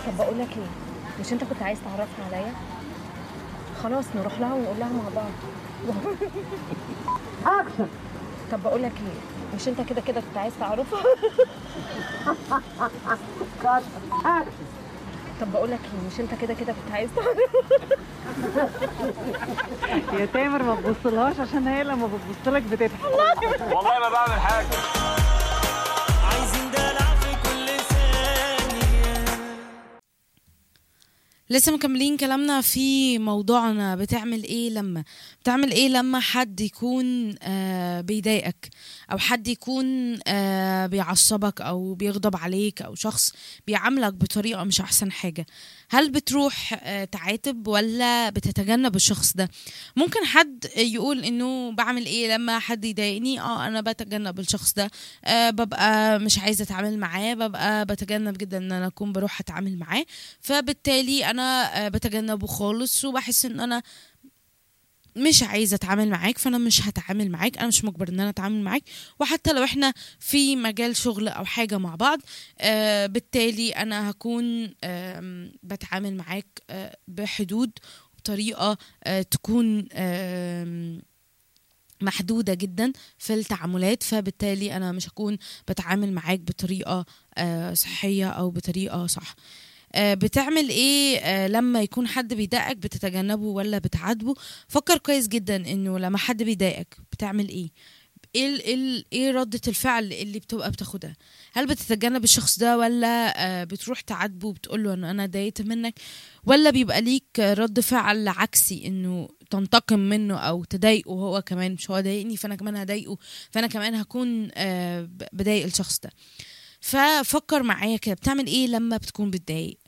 طب بقول لك ايه مش انت كنت عايز تعرفها عليا خلاص نروح لها ونقول لها مع بعض اكشن طب بقول لك ايه مش انت كده كده كنت عايز تعرفها كات اكشن طب بقول لك ايه مش انت كده كده كنت عايز تعرفها يا تامر ما تبصلهاش عشان هي لما بتبص لك بتضحك والله ما بعمل حاجه عايزين دلع في كل ثانية لسه مكملين كلامنا في موضوعنا بتعمل ايه لما بتعمل ايه لما حد يكون آه بيضايقك او حد يكون آه بيعصبك او بيغضب عليك او شخص بيعاملك بطريقه مش احسن حاجه هل بتروح آه تعاتب ولا بتتجنب الشخص ده ممكن حد يقول انه بعمل ايه لما حد يضايقني اه انا بتجنب الشخص ده آه ببقى مش عايزه اتعامل معاه ببقى بتجنب جدا ان انا اكون بروح اتعامل معاه فبالتالي انا آه بتجنبه خالص وبحس ان انا مش عايزه اتعامل معاك فانا مش هتعامل معاك انا مش مجبر ان انا اتعامل معاك وحتى لو احنا في مجال شغل او حاجه مع بعض آه بالتالي انا هكون آم، بتعامل معاك آه بحدود بطريقه آه تكون آم، محدوده جدا في التعاملات فبالتالي انا مش هكون بتعامل معاك بطريقه آه صحيه او بطريقه صح آه، بتعمل ايه آه، لما يكون حد بيضايقك بتتجنبه ولا بتعاتبه فكر كويس جدا انه لما حد بيضايقك بتعمل ايه ايه ال- ايه ال- ايه ردة الفعل اللي بتبقى بتاخدها هل بتتجنب الشخص ده ولا آه، بتروح تعاتبه وبتقول له انه انا اتضايقت منك ولا بيبقى ليك رد فعل عكسي انه تنتقم منه او تضايقه هو كمان مش هو ضايقني فانا كمان هضايقه فانا كمان هكون آه، ب- بضايق الشخص ده ففكر معايا كده بتعمل ايه لما بتكون بتضايق